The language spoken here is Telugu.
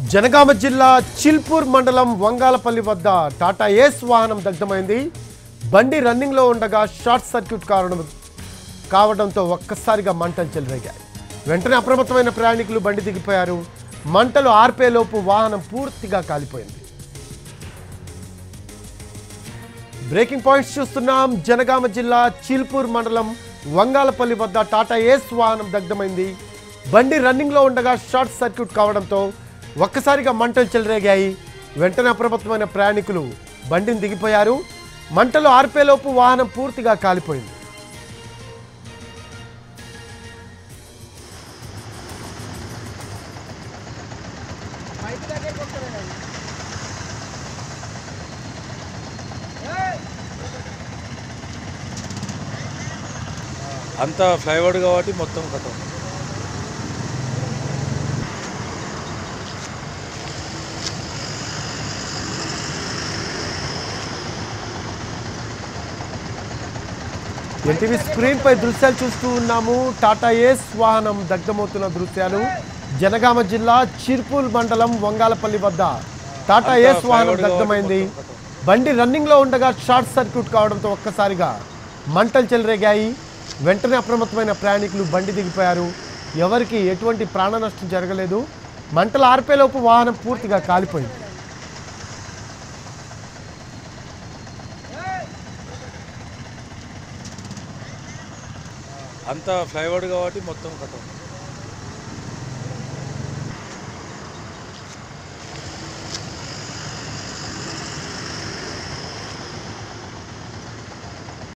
జనగామ జిల్లా చిల్పూర్ మండలం వంగాలపల్లి వద్ద టాటా ఏస్ వాహనం దగ్ధమైంది బండి రన్నింగ్లో ఉండగా షార్ట్ సర్క్యూట్ కారణం కావడంతో ఒక్కసారిగా మంటలు చెలరేగాయి వెంటనే అప్రమత్తమైన ప్రయాణికులు బండి దిగిపోయారు మంటలు ఆర్పేలోపు వాహనం పూర్తిగా కాలిపోయింది బ్రేకింగ్ పాయింట్స్ చూస్తున్నాం జనగామ జిల్లా చిల్పూర్ మండలం వంగాలపల్లి వద్ద టాటా ఏస్ వాహనం దగ్ధమైంది బండి రన్నింగ్లో ఉండగా షార్ట్ సర్క్యూట్ కావడంతో ఒక్కసారిగా మంటలు చెలరేగాయి వెంటనే అప్రమత్తమైన ప్రయాణికులు బండిని దిగిపోయారు మంటలు ఆర్పేలోపు వాహనం పూర్తిగా కాలిపోయింది అంతా ఫ్లైఓవర్ కాబట్టి మొత్తం కథం ఎన్టీవీ స్క్రీన్ పై దృశ్యాలు చూస్తూ ఉన్నాము టాటా ఏస్ వాహనం దగ్ధమవుతున్న దృశ్యాలు జనగామ జిల్లా చిర్పూల్ మండలం వంగాలపల్లి వద్ద టాటా అంతా ఏస్ వాహనం ఫ్లైఓవర్ దగ్ధమైంది కాబట్టి మొత్తం బండి రన్నింగ్ లో ఉండగా షార్ట్ సర్క్యూట్ కావడంతో ఒక్కసారిగా మంటలు చెలరేగాయి వెంటనే అప్రమత్తమైన ప్రయాణికులు బండి దిగిపోయారు ఎవరికి ఎటువంటి ప్రాణ నష్టం జరగలేదు మంటలు ఆర్పేలోపు వాహనం పూర్తిగా కాలిపోయింది అంతా ఫ్లైఓవర్ కాబట్టి మొత్తం కథం